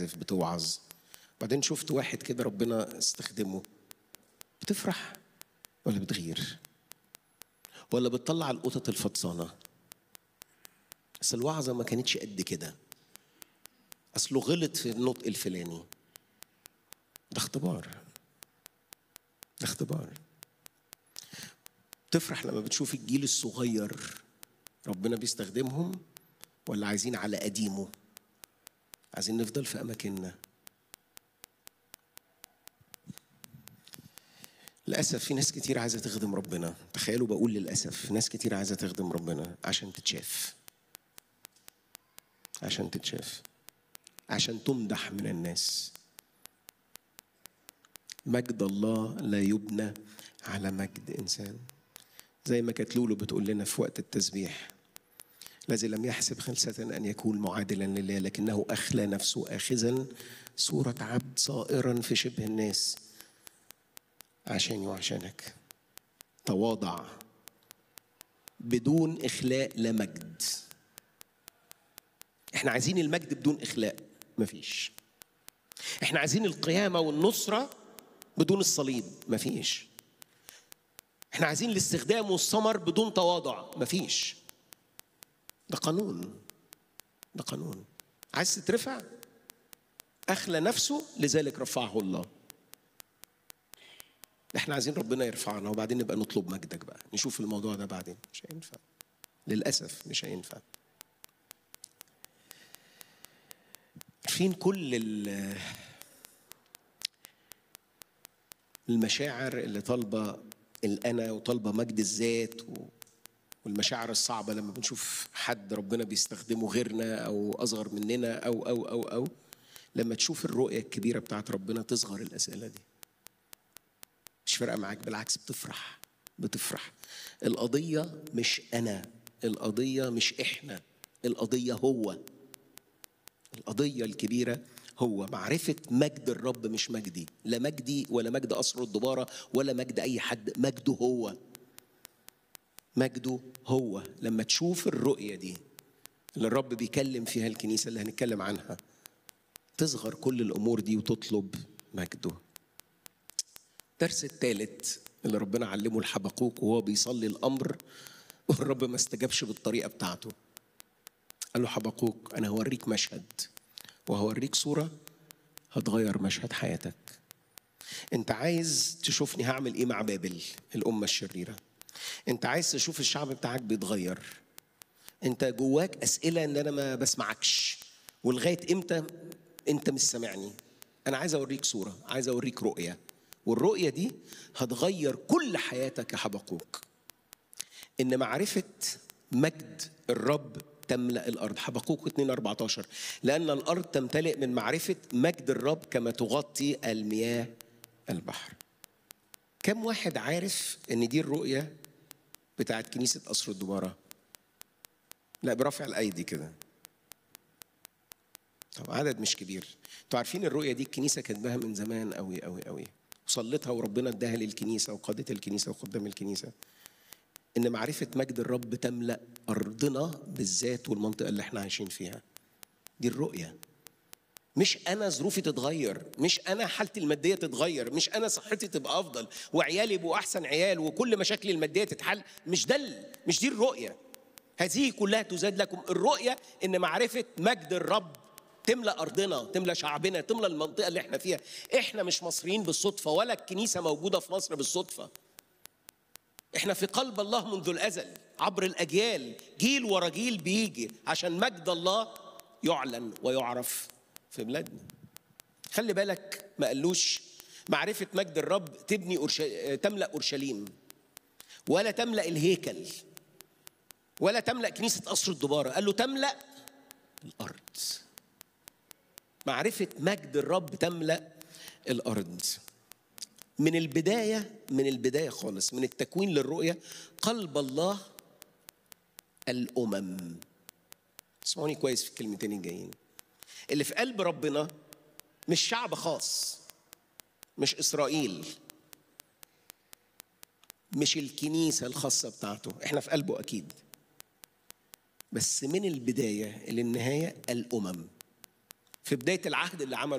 بتعزف بتوعظ بعدين شفت واحد كده ربنا استخدمه بتفرح ولا بتغير ولا بتطلع القطط الفطسانة بس الوعظة ما كانتش قد كده أصله غلط في النطق الفلاني ده اختبار ده اختبار تفرح لما بتشوف الجيل الصغير ربنا بيستخدمهم ولا عايزين على قديمه عايزين نفضل في أماكننا للأسف في ناس كتير عايزة تخدم ربنا تخيلوا بقول للأسف ناس كتير عايزة تخدم ربنا عشان تتشاف عشان تتشاف عشان تمدح من الناس مجد الله لا يبنى على مجد إنسان زي ما كانت لولو بتقول لنا في وقت التسبيح الذي لم يحسب خلسة أن يكون معادلا لله لكنه أخلى نفسه آخذا صورة عبد صائرا في شبه الناس عشاني وعشانك تواضع بدون إخلاء لا مجد احنا عايزين المجد بدون إخلاء مفيش احنا عايزين القيامة والنصرة بدون الصليب مفيش احنا عايزين الاستخدام والثمر بدون تواضع مفيش ده قانون ده قانون عايز تترفع أخلى نفسه لذلك رفعه الله احنا عايزين ربنا يرفعنا وبعدين نبقى نطلب مجدك بقى نشوف الموضوع ده بعدين مش هينفع للأسف مش هينفع عارفين كل ال- المشاعر اللي طالبة الأنا وطالبة مجد الذات و- والمشاعر الصعبة لما بنشوف حد ربنا بيستخدمه غيرنا أو أصغر مننا أو أو أو أو لما تشوف الرؤية الكبيرة بتاعت ربنا تصغر الأسئلة دي مش فارقة معاك بالعكس بتفرح بتفرح القضية مش أنا القضية مش إحنا القضية هو القضية الكبيرة هو معرفة مجد الرب مش مجدي لا مجدي ولا مجد أسر الدبارة ولا مجد أي حد مجده هو مجده هو لما تشوف الرؤية دي اللي الرب بيكلم فيها الكنيسة اللي هنتكلم عنها تصغر كل الأمور دي وتطلب مجده الدرس الثالث اللي ربنا علمه لحبقوق وهو بيصلي الأمر والرب ما استجابش بالطريقة بتاعته قال له حبقوق أنا هوريك مشهد وهوريك صورة هتغير مشهد حياتك أنت عايز تشوفني هعمل إيه مع بابل الأمة الشريرة أنت عايز تشوف الشعب بتاعك بيتغير أنت جواك أسئلة إن أنا ما بسمعكش ولغاية إمتى أنت مش سامعني أنا عايز أوريك صورة عايز أوريك رؤية والرؤية دي هتغير كل حياتك يا حبقوق إن معرفة مجد الرب تملأ الأرض حبقوق 2 14 لأن الأرض تمتلئ من معرفة مجد الرب كما تغطي المياه البحر كم واحد عارف إن دي الرؤية بتاعت كنيسة قصر الدبارة لا برفع الأيدي كده طب عدد مش كبير انتوا عارفين الرؤية دي الكنيسة كاتباها من زمان قوي قوي قوي وصلتها وربنا اداها للكنيسة وقادة الكنيسة وخدام الكنيسة ان معرفه مجد الرب تملا ارضنا بالذات والمنطقه اللي احنا عايشين فيها دي الرؤيه مش انا ظروفي تتغير مش انا حالتي الماديه تتغير مش انا صحتي تبقى افضل وعيالي يبقوا احسن عيال وكل مشاكلي الماديه تتحل مش ده ال- مش دي الرؤيه هذه كلها تزاد لكم الرؤيه ان معرفه مجد الرب تملا ارضنا تملا شعبنا تملا المنطقه اللي احنا فيها احنا مش مصريين بالصدفه ولا الكنيسه موجوده في مصر بالصدفه احنا في قلب الله منذ الازل عبر الاجيال جيل ورا جيل بيجي عشان مجد الله يعلن ويعرف في بلادنا خلي بالك ما قالوش معرفة مجد الرب تبني أرشا... تملأ أورشليم ولا تملأ الهيكل ولا تملأ كنيسة قصر الدبارة قال له تملأ الأرض معرفة مجد الرب تملأ الأرض من البداية من البداية خالص من التكوين للرؤية قلب الله الأمم اسمعوني كويس في الكلمتين الجايين اللي في قلب ربنا مش شعب خاص مش إسرائيل مش الكنيسة الخاصة بتاعته احنا في قلبه أكيد بس من البداية للنهاية الأمم في بدايه العهد اللي عمله